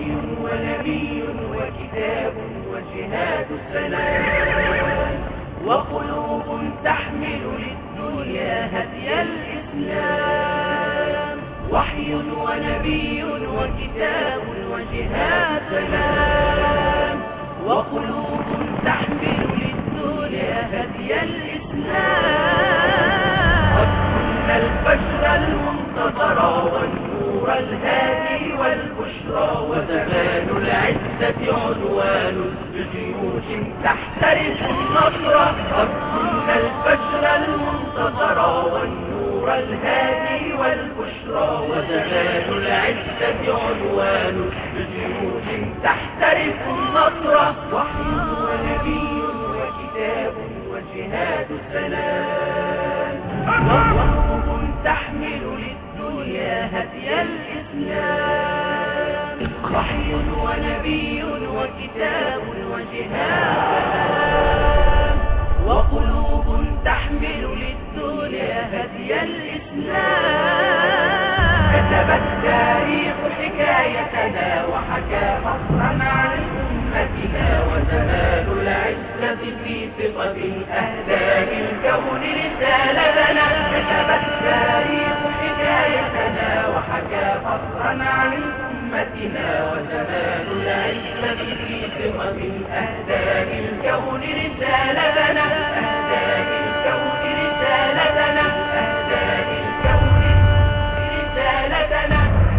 وحي ونبي وكتاب وجهاد السلام وقلوب تحمل للدنيا هدي الإسلام وحي ونبي وكتاب وجهاد سلام وقلوب تحمل للدنيا هدي الإسلام قد كنا البشر المنتظر والنور الهادي والبشرى وزمان العزة عنوان بجيوش تحترس النصر قد كنا البشر المنتظر والنور الهادي والبشرى وزمان العزة عنوان بجيوش تحترس النصر وحي ونبي وكتاب وجهاد السلام وقلوب تحمل للدنيا هدي الإسلام وحي ونبي وكتاب وجهاد وقلوب تحمل للدنيا هدي الإسلام كتب التاريخ حكايتنا وحكى فصلا عن أمتنا وزمان العزة في ثقة أهداف الكون رسالتنا كتب التاريخ حكايتنا وحكى فصلا عن أمتنا وزمان العزة في ثقة أهداف الكون رسالتنا أهداف الكون رسالتنا أهداف الكون رسالتنا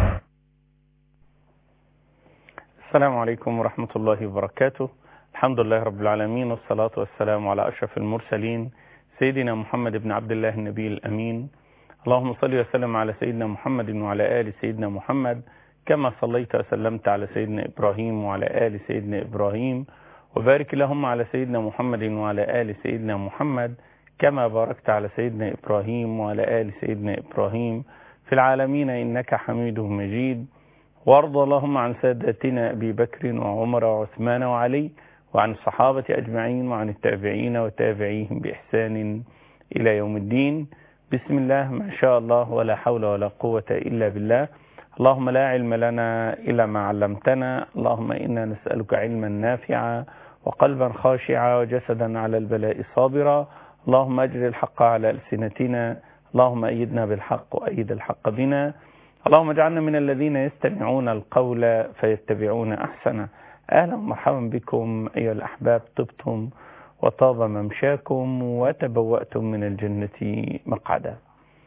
السلام عليكم ورحمة الله وبركاته الحمد لله رب العالمين والصلاة والسلام على أشرف المرسلين سيدنا محمد بن عبد الله النبي الأمين اللهم صل وسلم على سيدنا محمد وعلى آل سيدنا محمد كما صليت وسلمت على سيدنا إبراهيم وعلى آل سيدنا إبراهيم وبارك اللهم على سيدنا محمد وعلى آل سيدنا محمد كما باركت على سيدنا إبراهيم وعلى آل سيدنا إبراهيم في العالمين إنك حميد مجيد وارض اللهم عن سادتنا أبي بكر وعمر وعثمان وعلي وعن الصحابة أجمعين وعن التابعين وتابعيهم بإحسان إلى يوم الدين بسم الله ما شاء الله ولا حول ولا قوة إلا بالله اللهم لا علم لنا إلا ما علمتنا اللهم إنا نسألك علما نافعا وقلبا خاشعا وجسدا على البلاء صابرا اللهم أجر الحق على ألسنتنا اللهم أيدنا بالحق وأيد الحق بنا اللهم اجعلنا من الذين يستمعون القول فيتبعون أحسنه أهلا ومرحبا بكم أيها الأحباب طبتم وطاب ممشاكم وتبوأتم من الجنة مقعدا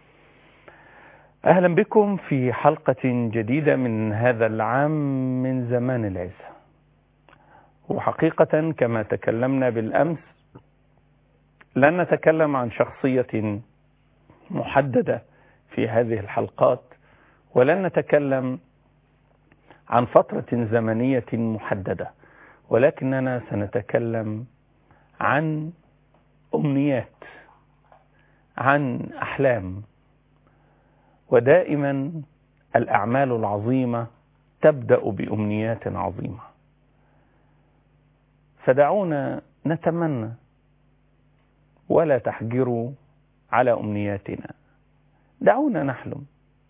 أهلا بكم في حلقة جديدة من هذا العام من زمان العزة وحقيقة كما تكلمنا بالأمس لن نتكلم عن شخصية محددة في هذه الحلقات ولن نتكلم عن فترة زمنية محددة ولكننا سنتكلم عن أمنيات عن أحلام ودائما الأعمال العظيمة تبدأ بأمنيات عظيمة فدعونا نتمنى ولا تحجروا على أمنياتنا دعونا نحلم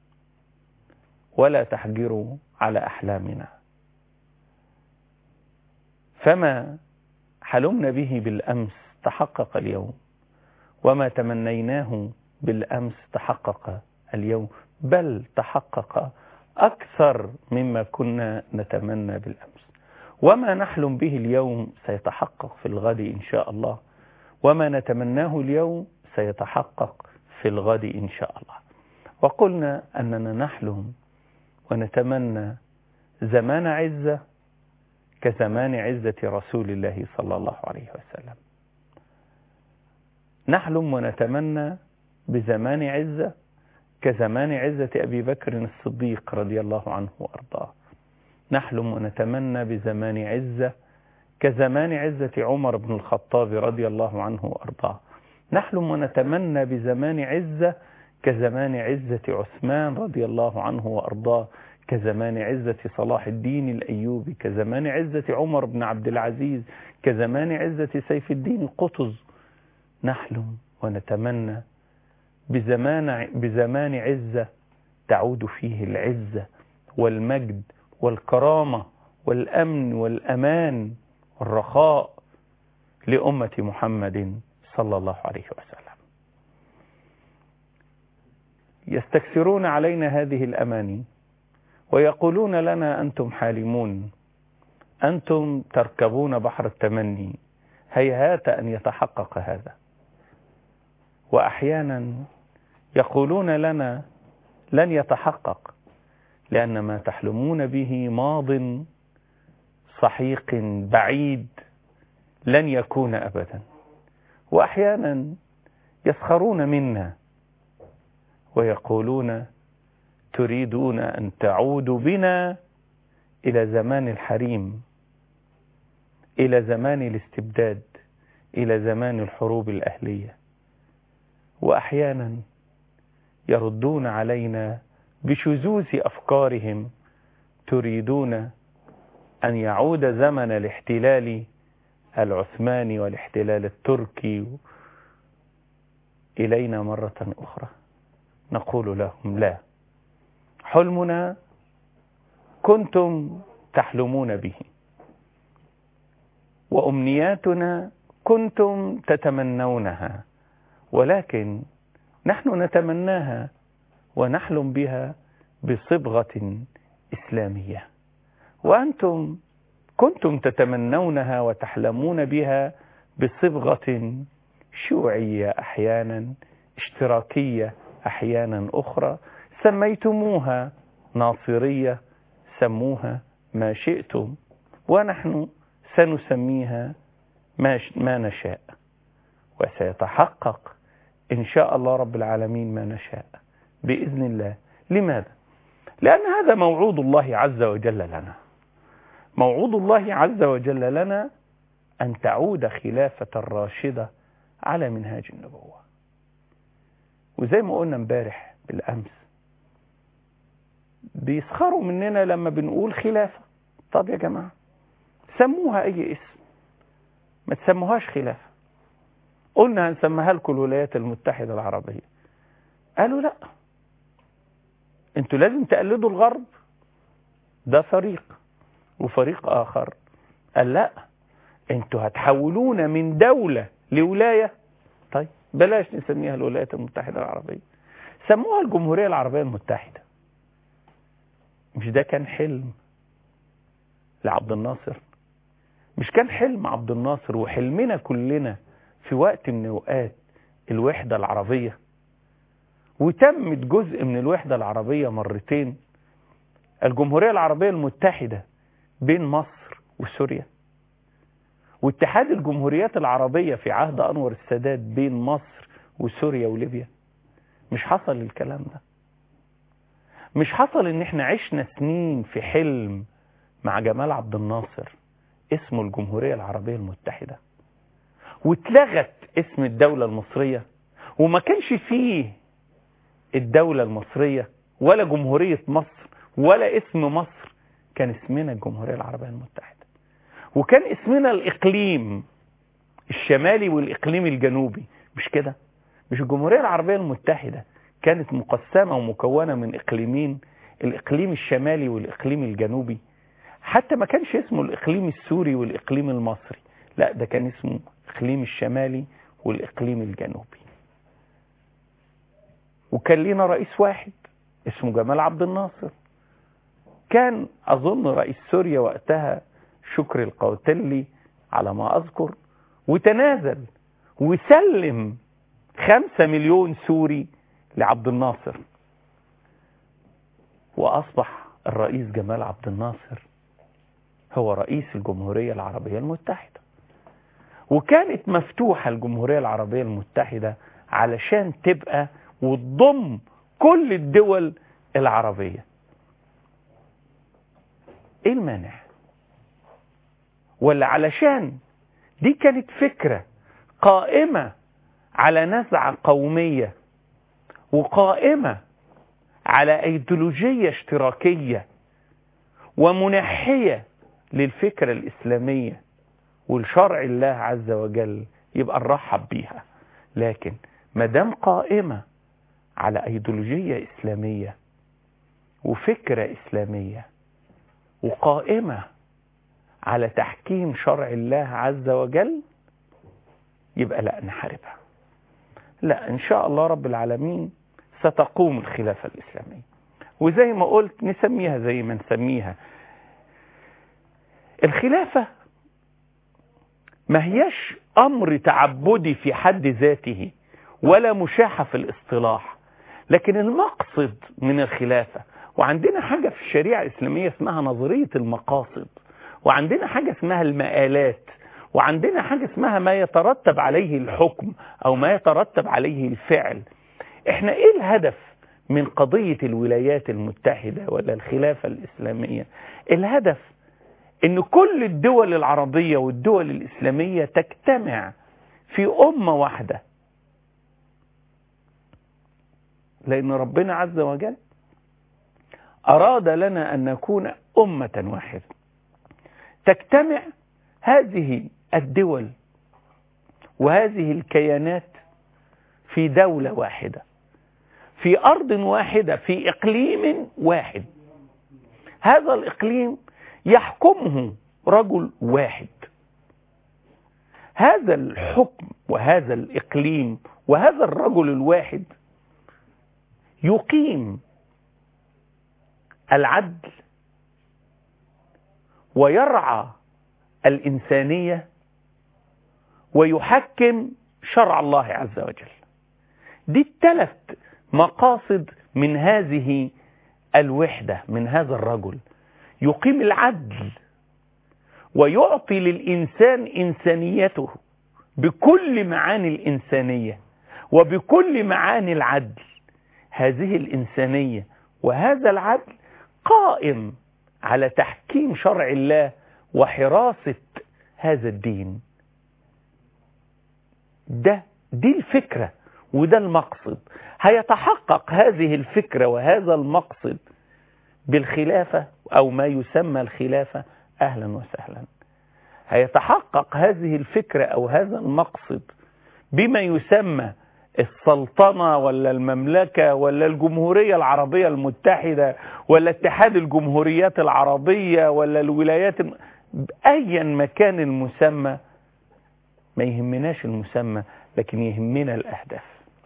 ولا تحجروا على أحلامنا فما حلمنا به بالأمس تحقق اليوم وما تمنيناه بالأمس تحقق اليوم بل تحقق أكثر مما كنا نتمنى بالأمس وما نحلم به اليوم سيتحقق في الغد إن شاء الله وما نتمناه اليوم سيتحقق في الغد إن شاء الله وقلنا أننا نحلم ونتمنى زمان عزة كزمان عزة رسول الله صلى الله عليه وسلم نحلم ونتمنى بزمان عزة كزمان عزة أبي بكر الصديق رضي الله عنه وأرضاه نحلم ونتمنى بزمان عزة كزمان عزة عمر بن الخطاب رضي الله عنه وأرضاه نحلم ونتمنى بزمان عزة كزمان عزة عثمان رضي الله عنه وأرضاه كزمان عزة صلاح الدين الأيوبي كزمان عزة عمر بن عبد العزيز كزمان عزة سيف الدين قطز نحلم ونتمنى بزمان, بزمان عزة تعود فيه العزة والمجد والكرامة والأمن والأمان والرخاء لأمة محمد صلى الله عليه وسلم يستكثرون علينا هذه الأماني ويقولون لنا أنتم حالمون أنتم تركبون بحر التمني هيهات أن يتحقق هذا وأحيانا يقولون لنا لن يتحقق لأن ما تحلمون به ماض صحيق بعيد لن يكون أبدا وأحيانا يسخرون منا ويقولون تريدون أن تعودوا بنا إلى زمان الحريم إلى زمان الاستبداد إلى زمان الحروب الأهلية وأحيانا يردون علينا بشذوذ أفكارهم تريدون أن يعود زمن الاحتلال العثماني والاحتلال التركي إلينا مرة أخرى نقول لهم لا حلمنا كنتم تحلمون به وأمنياتنا كنتم تتمنونها ولكن نحن نتمناها ونحلم بها بصبغة إسلامية وأنتم كنتم تتمنونها وتحلمون بها بصبغة شيوعية أحيانا اشتراكية أحيانا أخرى سميتموها ناصرية سموها ما شئتم ونحن سنسميها ما, ما نشاء وسيتحقق إن شاء الله رب العالمين ما نشاء بإذن الله لماذا؟ لأن هذا موعود الله عز وجل لنا موعود الله عز وجل لنا أن تعود خلافة الراشدة على منهاج النبوة وزي ما قلنا امبارح بالأمس بيسخروا مننا لما بنقول خلافة طب يا جماعة سموها أي اسم ما تسموهاش خلافة قلنا هنسميها لكم الولايات المتحدة العربية قالوا لا انتوا لازم تقلدوا الغرب ده فريق وفريق آخر قال لا انتوا هتحولونا من دولة لولاية طيب بلاش نسميها الولايات المتحدة العربية سموها الجمهورية العربية المتحدة مش ده كان حلم لعبد الناصر مش كان حلم عبد الناصر وحلمنا كلنا في وقت من اوقات الوحدة العربية وتمت جزء من الوحدة العربية مرتين الجمهورية العربية المتحدة بين مصر وسوريا واتحاد الجمهوريات العربية في عهد أنور السادات بين مصر وسوريا وليبيا مش حصل الكلام ده مش حصل ان احنا عشنا سنين في حلم مع جمال عبد الناصر اسمه الجمهورية العربية المتحدة واتلغت اسم الدولة المصرية وما كانش فيه الدولة المصرية ولا جمهورية مصر ولا اسم مصر كان اسمنا الجمهورية العربية المتحدة وكان اسمنا الإقليم الشمالي والإقليم الجنوبي مش كده مش الجمهورية العربية المتحدة كانت مقسمة ومكونة من إقليمين الإقليم الشمالي والإقليم الجنوبي حتى ما كانش اسمه الإقليم السوري والإقليم المصري لا ده كان اسمه الإقليم الشمالي والإقليم الجنوبي وكان لينا رئيس واحد اسمه جمال عبد الناصر كان أظن رئيس سوريا وقتها شكري القوتلي على ما أذكر وتنازل وسلم خمسة مليون سوري لعبد الناصر وأصبح الرئيس جمال عبد الناصر هو رئيس الجمهورية العربية المتحدة وكانت مفتوحة الجمهورية العربية المتحدة علشان تبقى وتضم كل الدول العربية ايه المانع ولا علشان دي كانت فكرة قائمة على نزعة قومية وقائمة على ايديولوجية اشتراكية ومنحية للفكرة الإسلامية والشرع الله عز وجل يبقى نرحب بيها لكن ما دام قائمة على ايديولوجية إسلامية وفكرة إسلامية وقائمة على تحكيم شرع الله عز وجل يبقى لا نحاربها لا ان شاء الله رب العالمين ستقوم الخلافة الإسلامية وزي ما قلت نسميها زي ما نسميها الخلافة ما هيش أمر تعبدي في حد ذاته ولا مشاحة في الاصطلاح لكن المقصد من الخلافة وعندنا حاجة في الشريعة الإسلامية اسمها نظرية المقاصد وعندنا حاجة اسمها المآلات وعندنا حاجة اسمها ما يترتب عليه الحكم أو ما يترتب عليه الفعل احنا ايه الهدف من قضية الولايات المتحدة ولا الخلافة الإسلامية الهدف ان كل الدول العربية والدول الإسلامية تجتمع في أمة واحدة لأن ربنا عز وجل أراد لنا أن نكون أمة واحدة تجتمع هذه الدول وهذه الكيانات في دولة واحدة في أرض واحدة في إقليم واحد هذا الإقليم يحكمه رجل واحد هذا الحكم وهذا الإقليم وهذا الرجل الواحد يقيم العدل ويرعى الإنسانية ويحكم شرع الله عز وجل دي الثلاث مقاصد من هذه الوحدة من هذا الرجل يقيم العدل ويعطي للإنسان إنسانيته بكل معاني الإنسانية وبكل معاني العدل هذه الإنسانية وهذا العدل قائم على تحكيم شرع الله وحراسة هذا الدين ده دي الفكرة وده المقصد هيتحقق هذه الفكرة وهذا المقصد بالخلافة أو ما يسمى الخلافة أهلا وسهلا هيتحقق هذه الفكرة أو هذا المقصد بما يسمى السلطنة ولا المملكة ولا الجمهورية العربية المتحدة ولا اتحاد الجمهوريات العربية ولا الولايات الم... أيا مكان المسمى ما يهمناش المسمى لكن يهمنا الأهداف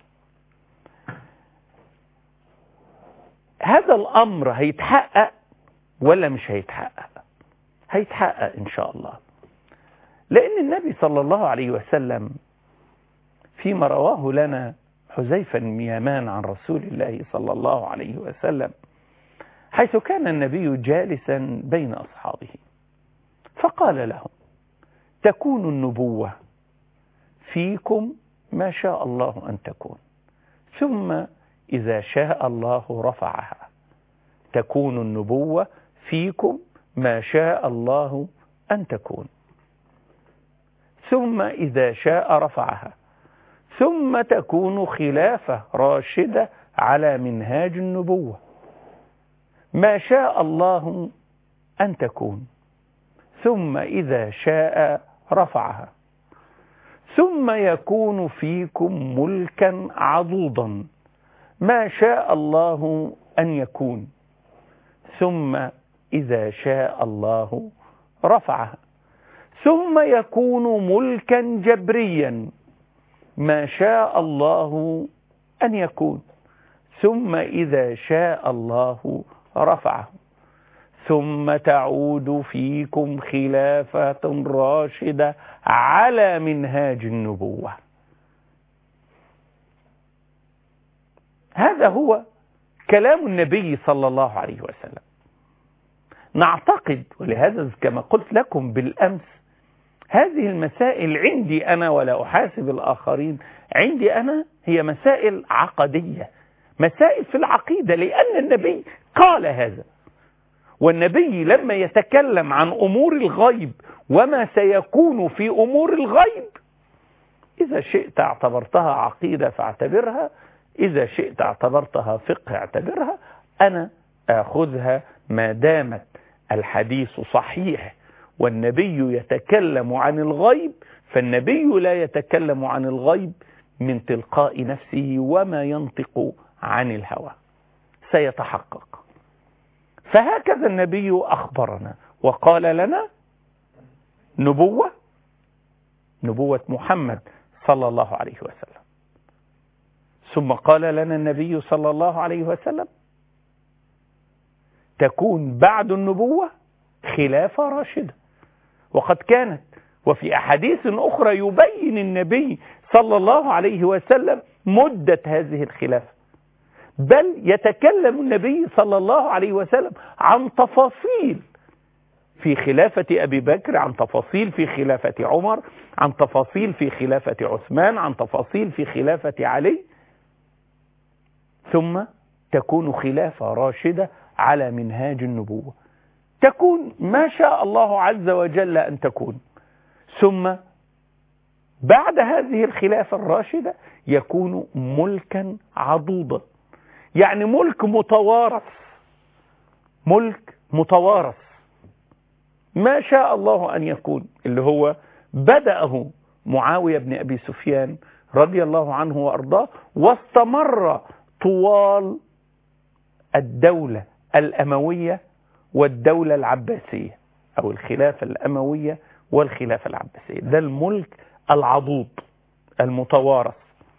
هذا الأمر هيتحقق ولا مش هيتحقق هيتحقق إن شاء الله لأن النبي صلى الله عليه وسلم فيما رواه لنا حذيفة بن يمان عن رسول الله صلى الله عليه وسلم حيث كان النبي جالسا بين أصحابه فقال لهم تكون النبوة فيكم ما شاء الله أن تكون ثم إذا شاء الله رفعها تكون النبوة فيكم ما شاء الله أن تكون ثم إذا شاء رفعها ثم تكون خلافة راشدة على منهاج النبوة ما شاء الله أن تكون ثم إذا شاء رفعها ثم يكون فيكم ملكا عضوضا ما شاء الله أن يكون ثم إذا شاء الله رفعها ثم يكون ملكا جبريا ما شاء الله أن يكون ثم إذا شاء الله رفعه ثم تعود فيكم خلافة راشدة على منهاج النبوة هذا هو كلام النبي صلى الله عليه وسلم نعتقد ولهذا كما قلت لكم بالأمس هذه المسائل عندي أنا ولا أحاسب الآخرين عندي أنا هي مسائل عقدية مسائل في العقيدة لأن النبي قال هذا والنبي لما يتكلم عن أمور الغيب وما سيكون في أمور الغيب إذا شئت اعتبرتها عقيدة فاعتبرها إذا شئت اعتبرتها فقه اعتبرها أنا أخذها ما دامت الحديث صحيح والنبي يتكلم عن الغيب فالنبي لا يتكلم عن الغيب من تلقاء نفسه وما ينطق عن الهوى سيتحقق فهكذا النبي أخبرنا وقال لنا نبوة نبوة محمد صلى الله عليه وسلم ثم قال لنا النبي صلى الله عليه وسلم تكون بعد النبوة خلافة راشدة وقد كانت وفي أحاديث أخرى يبين النبي صلى الله عليه وسلم مدة هذه الخلافة بل يتكلم النبي صلى الله عليه وسلم عن تفاصيل في خلافة أبي بكر عن تفاصيل في خلافة عمر عن تفاصيل في خلافة عثمان عن تفاصيل في خلافة علي ثم تكون خلافة راشدة على منهاج النبوة تكون ما شاء الله عز وجل أن تكون ثم بعد هذه الخلافة الراشدة يكون ملكا عضوضا يعني ملك متوارث ملك متوارث ما شاء الله أن يكون اللي هو بدأه معاوية بن أبي سفيان رضي الله عنه وأرضاه واستمر طوال الدولة الأموية والدولة العباسية أو الخلافة الأموية والخلافة العباسية ده الملك العضوض المتوارث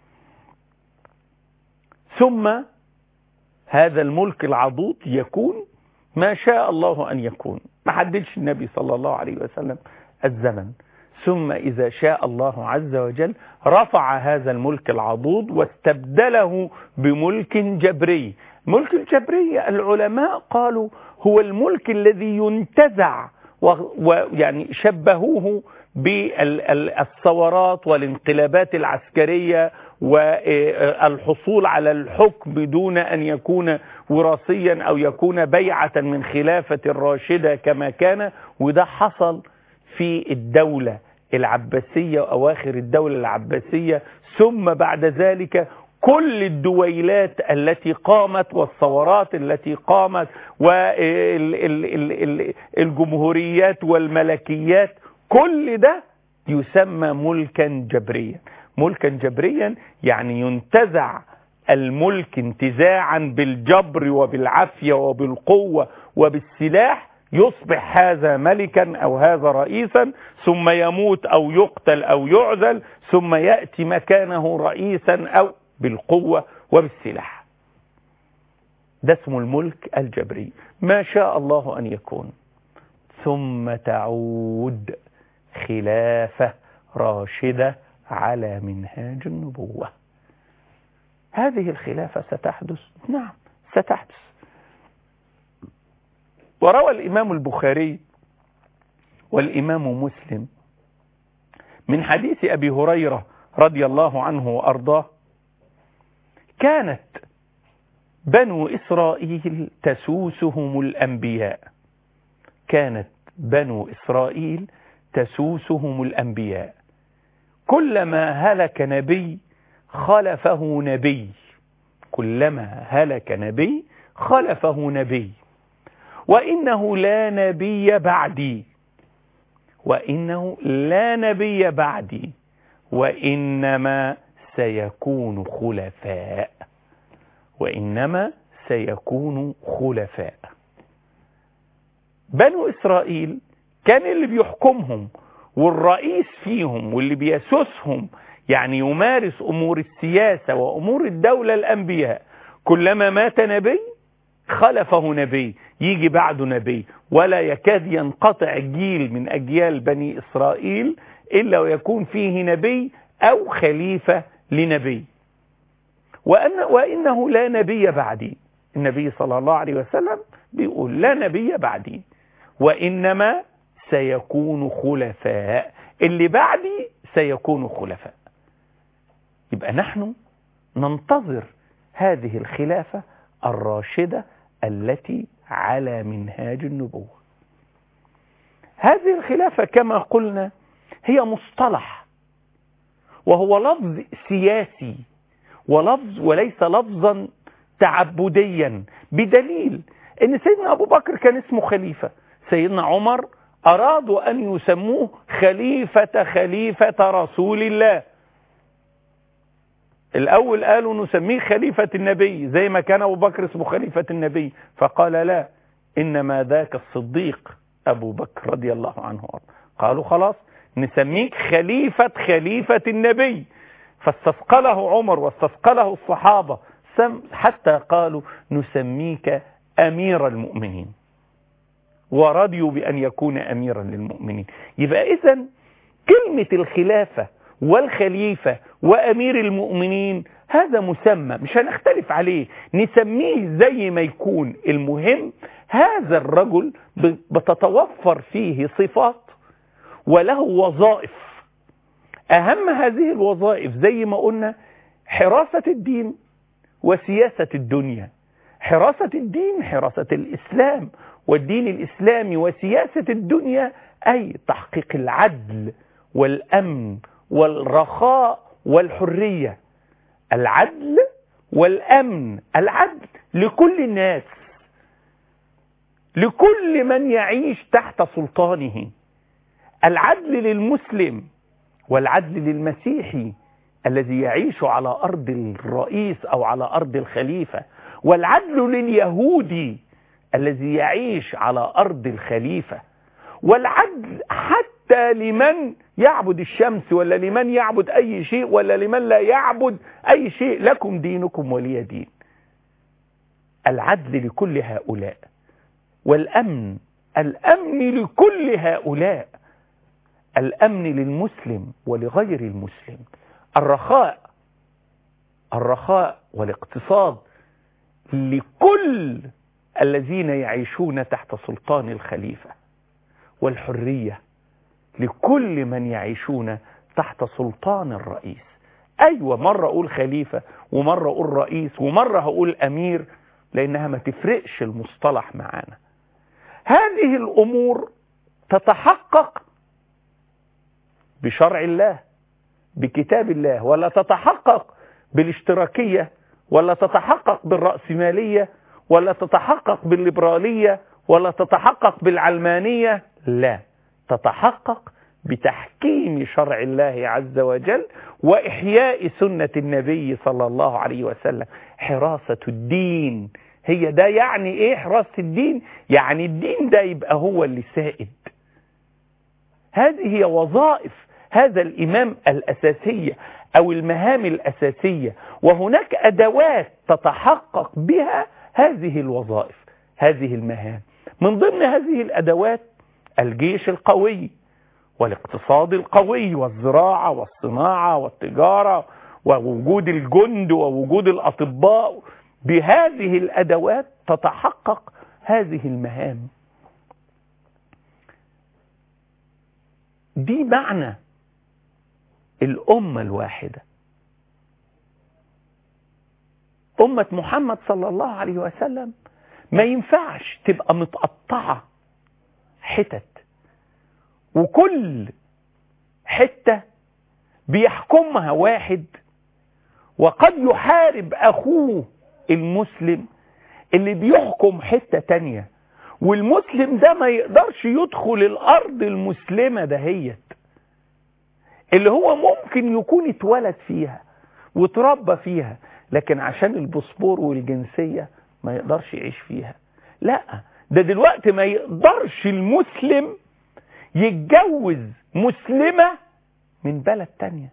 ثم هذا الملك العضوض يكون ما شاء الله أن يكون ما حددش النبي صلى الله عليه وسلم الزمن ثم إذا شاء الله عز وجل رفع هذا الملك العضوض واستبدله بملك جبري ملك الجبري العلماء قالوا هو الملك الذي ينتزع ويعني شبهوه بالثورات والانقلابات العسكرية والحصول على الحكم دون أن يكون وراثيا أو يكون بيعة من خلافة الراشدة كما كان وده حصل في الدولة العباسية أواخر الدولة العباسية ثم بعد ذلك كل الدويلات التي قامت والثورات التي قامت والجمهوريات والملكيات كل ده يسمى ملكا جبريا ملكا جبريا يعني ينتزع الملك انتزاعا بالجبر وبالعافية وبالقوة وبالسلاح يصبح هذا ملكا أو هذا رئيسا ثم يموت أو يقتل أو يعزل ثم يأتي مكانه رئيسا أو بالقوة وبالسلاح ده اسمه الملك الجبري ما شاء الله أن يكون ثم تعود خلافة راشدة على منهاج النبوة هذه الخلافة ستحدث نعم ستحدث وروى الإمام البخاري والإمام مسلم من حديث أبي هريرة رضي الله عنه وأرضاه كانت بنو إسرائيل تسوسهم الأنبياء كانت بنو إسرائيل تسوسهم الأنبياء كلما هلك نبي خلفه نبي كلما هلك نبي خلفه نبي وإنه لا نبي بعدي وإنه لا نبي بعدي وإنما سيكون خلفاء وإنما سيكون خلفاء بنو إسرائيل كان اللي بيحكمهم والرئيس فيهم واللي بيسوسهم يعني يمارس أمور السياسة وأمور الدولة الأنبياء كلما مات نبي خلفه نبي يجي بعده نبي ولا يكاد ينقطع جيل من أجيال بني إسرائيل إلا ويكون فيه نبي أو خليفة لنبي وأن وإنه لا نبي بعدي النبي صلى الله عليه وسلم بيقول لا نبي بعدي وإنما سيكون خلفاء اللي بعدي سيكون خلفاء يبقى نحن ننتظر هذه الخلافة الراشدة التي على منهاج النبوة هذه الخلافة كما قلنا هي مصطلح وهو لفظ سياسي ولفظ وليس لفظا تعبديا بدليل ان سيدنا ابو بكر كان اسمه خليفة سيدنا عمر ارادوا ان يسموه خليفة خليفة رسول الله الاول قالوا نسميه خليفة النبي زي ما كان ابو بكر اسمه خليفة النبي فقال لا انما ذاك الصديق ابو بكر رضي الله عنه قالوا خلاص نسميك خليفة خليفة النبي فاستثقله عمر واستثقله الصحابة سم حتى قالوا نسميك أمير المؤمنين ورضيوا بأن يكون أميرا للمؤمنين يبقى إذا كلمة الخلافة والخليفة وأمير المؤمنين هذا مسمى مش هنختلف عليه نسميه زي ما يكون المهم هذا الرجل بتتوفر فيه صفات وله وظائف أهم هذه الوظائف زي ما قلنا حراسة الدين وسياسة الدنيا حراسة الدين حراسة الإسلام والدين الإسلامي وسياسة الدنيا أي تحقيق العدل والأمن والرخاء والحرية العدل والأمن العدل لكل الناس لكل من يعيش تحت سلطانه العدل للمسلم والعدل للمسيحي الذي يعيش على أرض الرئيس أو على أرض الخليفة والعدل لليهودي الذي يعيش على أرض الخليفة والعدل حتى لمن يعبد الشمس ولا لمن يعبد أي شيء ولا لمن لا يعبد أي شيء لكم دينكم ولي دين العدل لكل هؤلاء والأمن الأمن لكل هؤلاء الأمن للمسلم ولغير المسلم الرخاء الرخاء والاقتصاد لكل الذين يعيشون تحت سلطان الخليفة والحرية لكل من يعيشون تحت سلطان الرئيس أيوة مرة أقول خليفة ومرة أقول رئيس ومرة هقول أمير لأنها ما تفرقش المصطلح معانا هذه الأمور تتحقق بشرع الله بكتاب الله ولا تتحقق بالاشتراكية ولا تتحقق بالرأسمالية ولا تتحقق بالليبرالية ولا تتحقق بالعلمانية لا تتحقق بتحكيم شرع الله عز وجل وإحياء سنة النبي صلى الله عليه وسلم حراسة الدين هي ده يعني ايه حراسة الدين يعني الدين ده يبقى هو اللي سائد هذه هي وظائف هذا الإمام الأساسية أو المهام الأساسية وهناك أدوات تتحقق بها هذه الوظائف هذه المهام من ضمن هذه الأدوات الجيش القوي والاقتصاد القوي والزراعة والصناعة والتجارة ووجود الجند ووجود الأطباء بهذه الأدوات تتحقق هذه المهام دي معنى الأمة الواحدة أمة محمد صلى الله عليه وسلم ما ينفعش تبقى متقطعة حتت وكل حتة بيحكمها واحد وقد يحارب أخوه المسلم اللي بيحكم حتة تانية والمسلم ده ما يقدرش يدخل الأرض المسلمة دهيت اللي هو ممكن يكون اتولد فيها وتربى فيها لكن عشان الباسبور والجنسية ما يقدرش يعيش فيها لا ده دلوقتي ما يقدرش المسلم يتجوز مسلمة من بلد تانية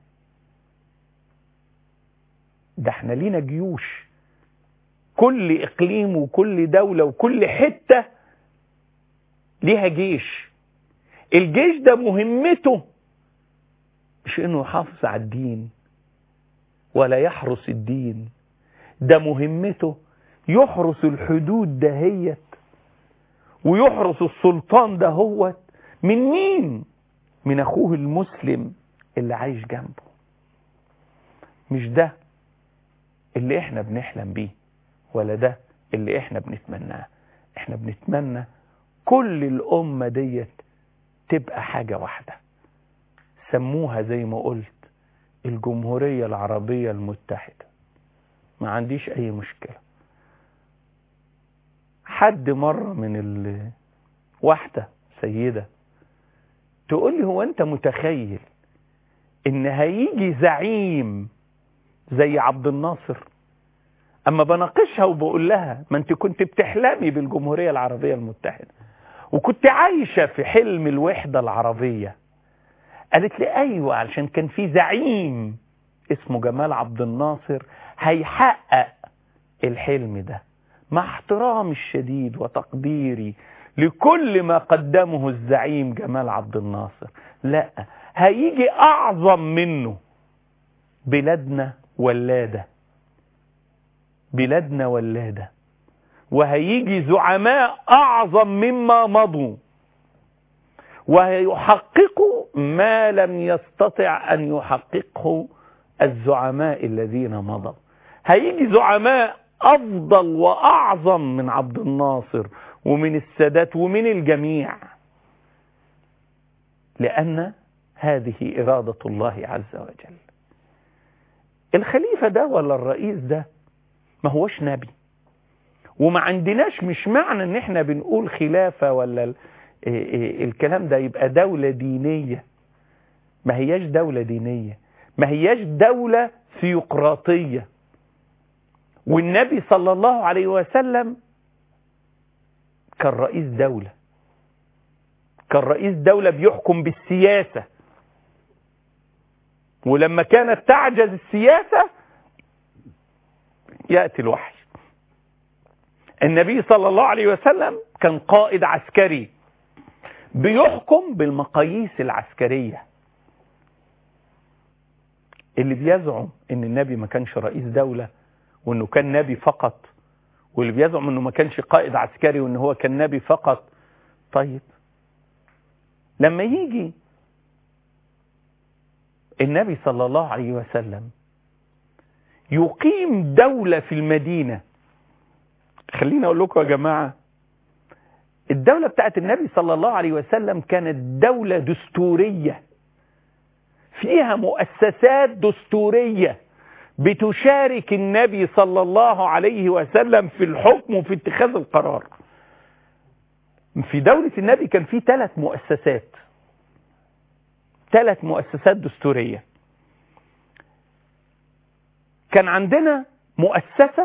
ده احنا لينا جيوش كل اقليم وكل دولة وكل حتة ليها جيش الجيش ده مهمته مش انه يحافظ على الدين ولا يحرس الدين ده مهمته يحرس الحدود دهيت ويحرس السلطان دهوت من مين من اخوه المسلم اللي عايش جنبه مش ده اللي احنا بنحلم بيه ولا ده اللي احنا بنتمناه احنا بنتمنى كل الامة ديت تبقى حاجة واحدة سموها زي ما قلت الجمهورية العربية المتحدة ما عنديش اي مشكلة حد مرة من ال... واحدة سيدة تقول لي هو انت متخيل ان هيجي زعيم زي عبد الناصر اما بناقشها وبقول لها ما انت كنت بتحلمي بالجمهورية العربية المتحدة وكنت عايشة في حلم الوحدة العربية قالت لي أيوة علشان كان في زعيم اسمه جمال عبد الناصر هيحقق الحلم ده مع احترامي الشديد وتقديري لكل ما قدمه الزعيم جمال عبد الناصر لا هيجي أعظم منه بلادنا ولادة بلادنا ولادة وهيجي زعماء أعظم مما مضوا ويحققوا ما لم يستطع أن يحققه الزعماء الذين مضوا هيجي زعماء أفضل وأعظم من عبد الناصر ومن السادات ومن الجميع لأن هذه إرادة الله عز وجل الخليفة ده ولا الرئيس ده ما هوش نبي وما عندناش مش معنى ان احنا بنقول خلافة ولا ال- إيه إيه الكلام ده يبقى دولة دينية ما هياش دولة دينية ما هياش دولة ثيوقراطية والنبي صلى الله عليه وسلم كان رئيس دولة كان رئيس دولة بيحكم بالسياسة ولما كانت تعجز السياسة يأتي الوحي النبي صلى الله عليه وسلم كان قائد عسكري بيحكم بالمقاييس العسكرية اللي بيزعم ان النبي ما كانش رئيس دولة وانه كان نبي فقط واللي بيزعم انه ما كانش قائد عسكري وان هو كان نبي فقط طيب لما يجي النبي صلى الله عليه وسلم يقيم دولة في المدينة خليني اقول لكم يا جماعة الدولة بتاعت النبي صلى الله عليه وسلم كانت دولة دستورية فيها مؤسسات دستورية بتشارك النبي صلى الله عليه وسلم في الحكم وفي اتخاذ القرار في دولة النبي كان في ثلاث مؤسسات ثلاث مؤسسات دستورية كان عندنا مؤسسة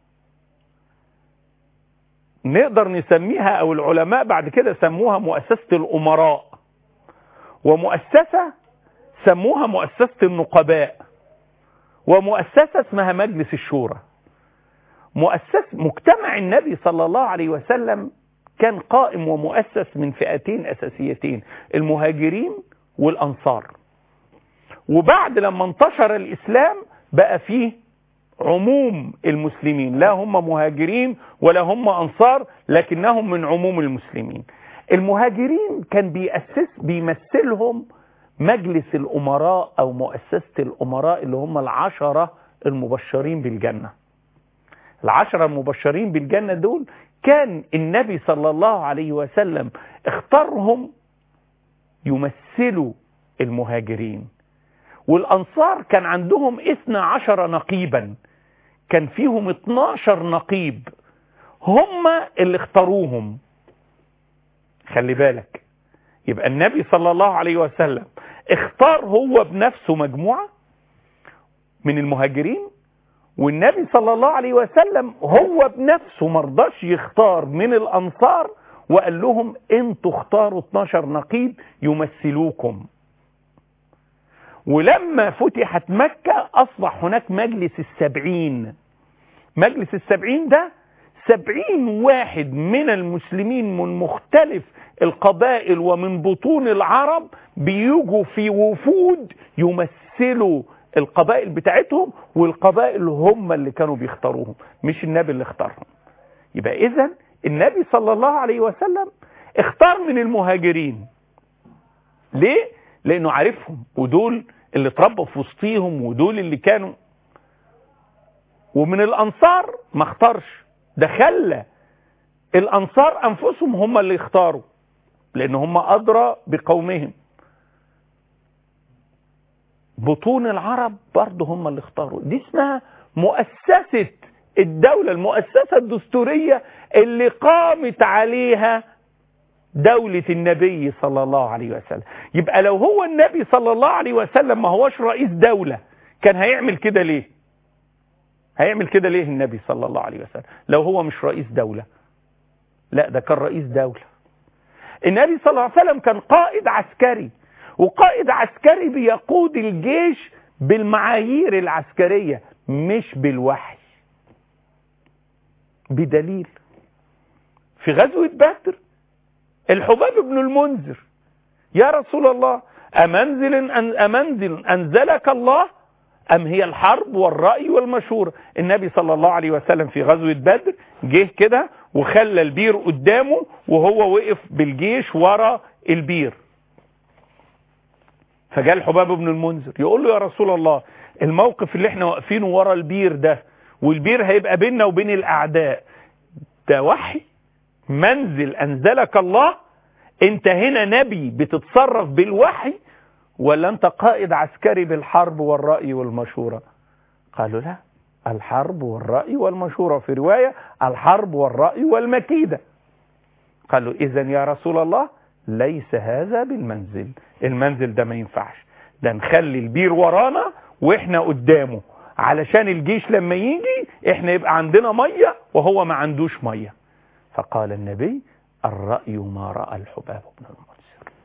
نقدر نسميها او العلماء بعد كده سموها مؤسسة الامراء ومؤسسة سموها مؤسسة النقباء ومؤسسة اسمها مجلس الشورى مؤسس مجتمع النبي صلى الله عليه وسلم كان قائم ومؤسس من فئتين اساسيتين المهاجرين والانصار وبعد لما انتشر الاسلام بقى فيه عموم المسلمين لا هم مهاجرين ولا هم انصار لكنهم من عموم المسلمين المهاجرين كان بيأسس بيمثلهم مجلس الامراء او مؤسسة الامراء اللي هم العشرة المبشرين بالجنة العشرة المبشرين بالجنة دول كان النبي صلى الله عليه وسلم اختارهم يمثلوا المهاجرين والأنصار كان عندهم اثنى عشر نقيبا كان فيهم 12 نقيب هم اللي اختاروهم خلي بالك يبقى النبي صلى الله عليه وسلم اختار هو بنفسه مجموعة من المهاجرين والنبي صلى الله عليه وسلم هو بنفسه مرضاش يختار من الأنصار وقال لهم انتوا اختاروا 12 نقيب يمثلوكم ولما فتحت مكة أصبح هناك مجلس السبعين مجلس السبعين ده سبعين واحد من المسلمين من مختلف القبائل ومن بطون العرب بيجوا في وفود يمثلوا القبائل بتاعتهم والقبائل هم اللي كانوا بيختاروهم مش النبي اللي اختارهم يبقى اذا النبي صلى الله عليه وسلم اختار من المهاجرين ليه لانه عارفهم ودول اللي اتربوا في وسطيهم ودول اللي كانوا ومن الانصار ما اختارش ده خلى الانصار انفسهم هم اللي يختاروا لان هم ادرى بقومهم بطون العرب برضه هم اللي اختاروا دي اسمها مؤسسة الدولة المؤسسة الدستورية اللي قامت عليها دولة النبي صلى الله عليه وسلم يبقى لو هو النبي صلى الله عليه وسلم ما هوش رئيس دولة كان هيعمل كده ليه هيعمل كده ليه النبي صلى الله عليه وسلم لو هو مش رئيس دولة لا ده كان رئيس دولة النبي صلى الله عليه وسلم كان قائد عسكري وقائد عسكري بيقود الجيش بالمعايير العسكرية مش بالوحي بدليل في غزوة بدر الحباب بن المنذر يا رسول الله أمنزل, أن أمنزل أنزلك الله أم هي الحرب والرأي والمشورة النبي صلى الله عليه وسلم في غزوة بدر جه كده وخلى البير قدامه وهو وقف بالجيش ورا البير فجاء الحباب بن المنذر يقول له يا رسول الله الموقف اللي احنا واقفينه ورا البير ده والبير هيبقى بيننا وبين الأعداء ده وحي منزل أنزلك الله انت هنا نبي بتتصرف بالوحي ولا انت قائد عسكري بالحرب والرأي والمشورة قالوا لا الحرب والرأي والمشورة في رواية الحرب والرأي والمكيدة قالوا إذا يا رسول الله ليس هذا بالمنزل المنزل ده ما ينفعش ده نخلي البير ورانا واحنا قدامه علشان الجيش لما يجي احنا يبقى عندنا مية وهو ما عندوش مية فقال النبي الرأي ما رأى الحباب بن المنذر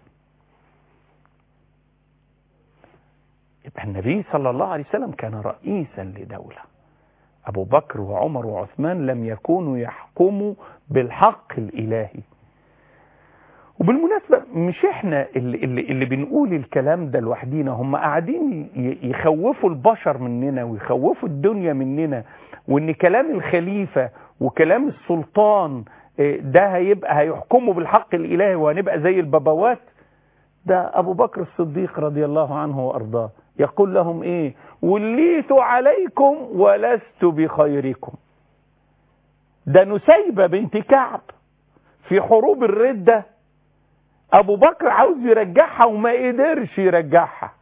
يبقى النبي صلى الله عليه وسلم كان رئيسا لدولة أبو بكر وعمر وعثمان لم يكونوا يحكموا بالحق الإلهي وبالمناسبة مش احنا اللي, اللي, اللي بنقول الكلام ده لوحدينا هم قاعدين يخوفوا البشر مننا ويخوفوا الدنيا مننا وان كلام الخليفة وكلام السلطان ده هيبقى هيحكموا بالحق الإلهي وهنبقى زي البابوات ده أبو بكر الصديق رضي الله عنه وأرضاه يقول لهم إيه وليت عليكم ولست بخيركم ده نسيبة بنت كعب في حروب الردة أبو بكر عاوز يرجعها وما قدرش يرجعها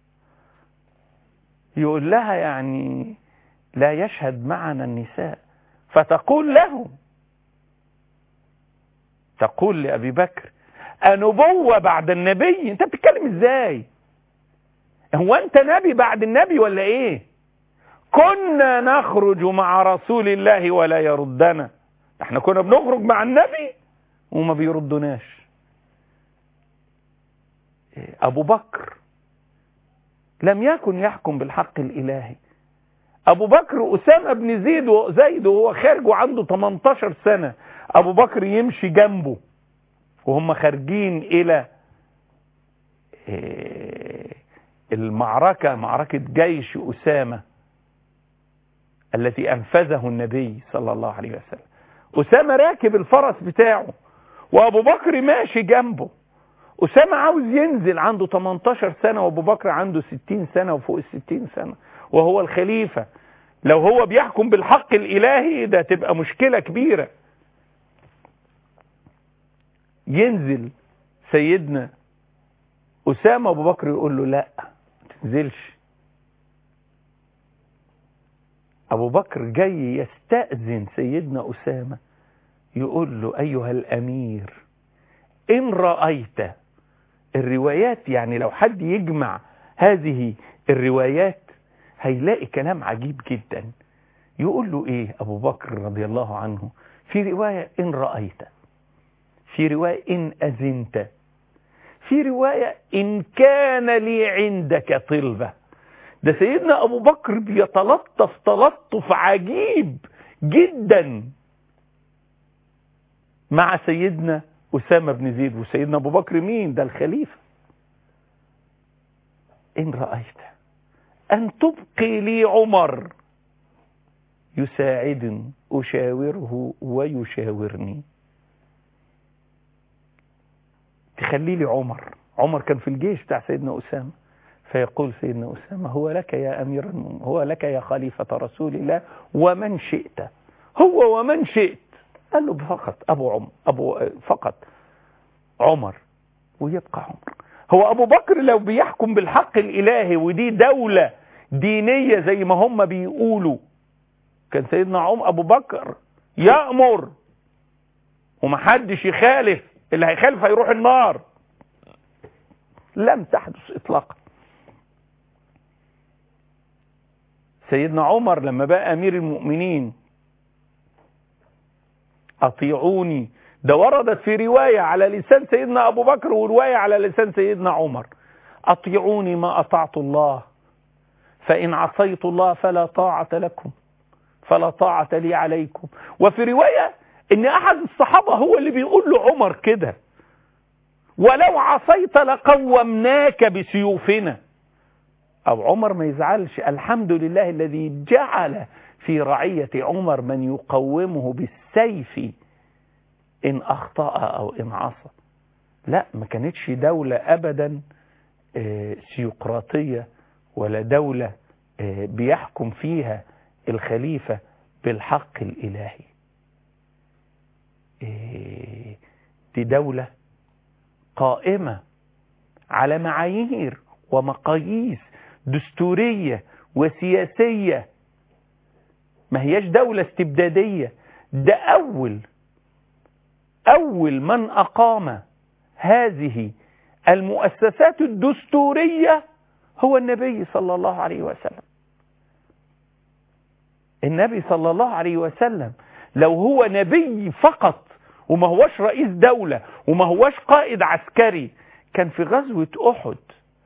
يقول لها يعني لا يشهد معنا النساء فتقول لهم تقول لأبي بكر أنبوة بعد النبي أنت بتتكلم إزاي هو أنت نبي بعد النبي ولا إيه كنا نخرج مع رسول الله ولا يردنا احنا كنا بنخرج مع النبي وما بيردناش أبو بكر لم يكن يحكم بالحق الإلهي أبو بكر أسامة بن زيد وزيد وهو خارج وعنده 18 سنة أبو بكر يمشي جنبه وهم خارجين إلى المعركة معركة جيش أسامة التي أنفذه النبي صلى الله عليه وسلم أسامة راكب الفرس بتاعه وأبو بكر ماشي جنبه أسامة عاوز ينزل عنده 18 سنة وأبو بكر عنده 60 سنة وفوق ال 60 سنة وهو الخليفة لو هو بيحكم بالحق الإلهي ده تبقى مشكلة كبيرة ينزل سيدنا أسامة أبو بكر يقول له لا تنزلش أبو بكر جاي يستأذن سيدنا أسامة يقول له أيها الأمير إن رأيت الروايات يعني لو حد يجمع هذه الروايات هيلاقي كلام عجيب جدا يقول له إيه أبو بكر رضي الله عنه في رواية إن رأيت في رواية إن أذنت في رواية إن كان لي عندك طلبة ده سيدنا أبو بكر بيتلطف تلطف عجيب جدا مع سيدنا أسامة بن زيد وسيدنا أبو بكر مين ده الخليفة إن رأيت أن تبقي لي عمر يساعدني أشاوره ويشاورني تخلي لي عمر عمر كان في الجيش بتاع سيدنا أسامة فيقول سيدنا أسامة هو لك يا أمير المؤمنين هو لك يا خليفة رسول الله ومن شئت هو ومن شئت قال له فقط أبو عم أبو فقط عمر ويبقى عمر هو أبو بكر لو بيحكم بالحق الإلهي ودي دولة دينية زي ما هم بيقولوا كان سيدنا عم أبو بكر يأمر ومحدش يخالف اللي هيخالف هيروح النار لم تحدث إطلاقا سيدنا عمر لما بقى أمير المؤمنين أطيعوني ده وردت في رواية على لسان سيدنا أبو بكر ورواية على لسان سيدنا عمر أطيعوني ما أطعت الله فإن عصيت الله فلا طاعة لكم فلا طاعة لي عليكم وفي رواية ان احد الصحابة هو اللي بيقول له عمر كده ولو عصيت لقومناك بسيوفنا او عمر ما يزعلش الحمد لله الذي جعل في رعية عمر من يقومه بالسيف ان اخطأ او ان عصى لا ما كانتش دولة ابدا سيقراطية ولا دولة بيحكم فيها الخليفة بالحق الإلهي دي دولة قائمة على معايير ومقاييس دستورية وسياسية ما هياش دولة استبدادية ده أول أول من أقام هذه المؤسسات الدستورية هو النبي صلى الله عليه وسلم النبي صلى الله عليه وسلم لو هو نبي فقط وما هوش رئيس دولة وما هوش قائد عسكري كان في غزوة أحد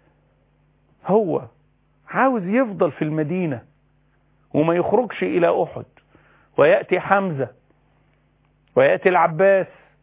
هو عاوز يفضل في المدينة وما يخرجش إلى أحد ويأتي حمزة ويأتي العباس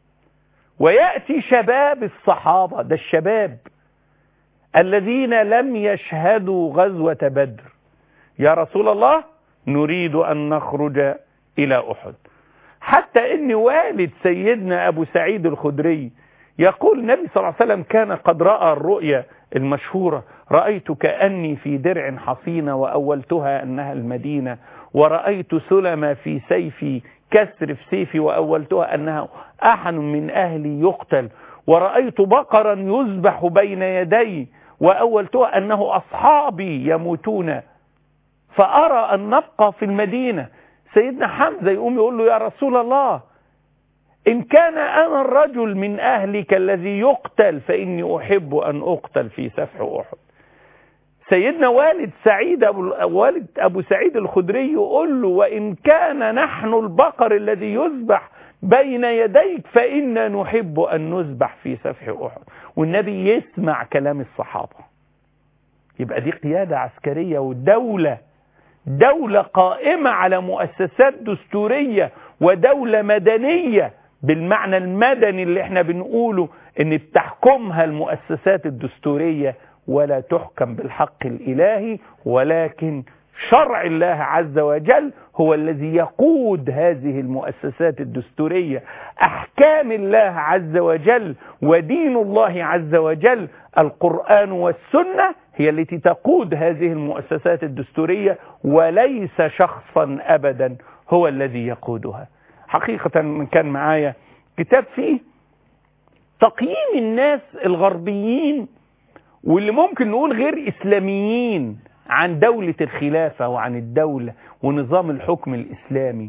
ويأتي شباب الصحابة ده الشباب الذين لم يشهدوا غزوة بدر يا رسول الله نريد أن نخرج إلى أحد حتى إن والد سيدنا أبو سعيد الخدري يقول النبي صلى الله عليه وسلم كان قد رأى الرؤيا المشهورة رأيت كأني في درع حصينة وأولتها أنها المدينة ورأيت سلم في سيفي كسر في سيفي وأولتها أنها أحد من أهلي يقتل ورأيت بقرا يذبح بين يدي وأولتها أنه أصحابي يموتون فأرى أن نبقى في المدينة سيدنا حمزة يقوم يقول له يا رسول الله إن كان أنا الرجل من أهلك الذي يقتل فإني أحب أن أقتل في سفح أحد سيدنا والد سعيد أبو والد أبو سعيد الخدري يقول له وإن كان نحن البقر الذي يذبح بين يديك فإنا نحب أن نذبح في سفح أحد والنبي يسمع كلام الصحابة يبقى دي قيادة عسكرية ودولة دولة قائمة على مؤسسات دستورية ودولة مدنية بالمعنى المدني اللي احنا بنقوله ان بتحكمها المؤسسات الدستورية ولا تحكم بالحق الالهي ولكن شرع الله عز وجل هو الذي يقود هذه المؤسسات الدستورية احكام الله عز وجل ودين الله عز وجل القرآن والسنة هي التي تقود هذه المؤسسات الدستورية وليس شخصا ابدا هو الذي يقودها حقيقة كان معايا كتاب فيه تقييم الناس الغربيين واللي ممكن نقول غير إسلاميين عن دولة الخلافة وعن الدولة ونظام الحكم الإسلامي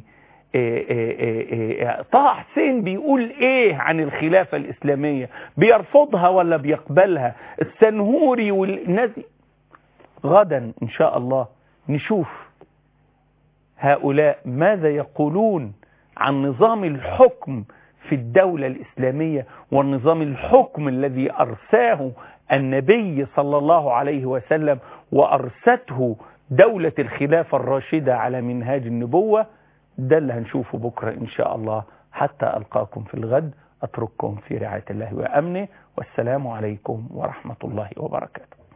طه حسين بيقول ايه عن الخلافة الإسلامية بيرفضها ولا بيقبلها السنهوري والناس غدا إن شاء الله نشوف هؤلاء ماذا يقولون عن نظام الحكم في الدولة الإسلامية والنظام الحكم الذي أرساه النبي صلى الله عليه وسلم وأرسته دولة الخلافة الراشدة على منهاج النبوة ده اللي هنشوفه بكرة إن شاء الله حتى ألقاكم في الغد أترككم في رعاية الله وأمنه والسلام عليكم ورحمة الله وبركاته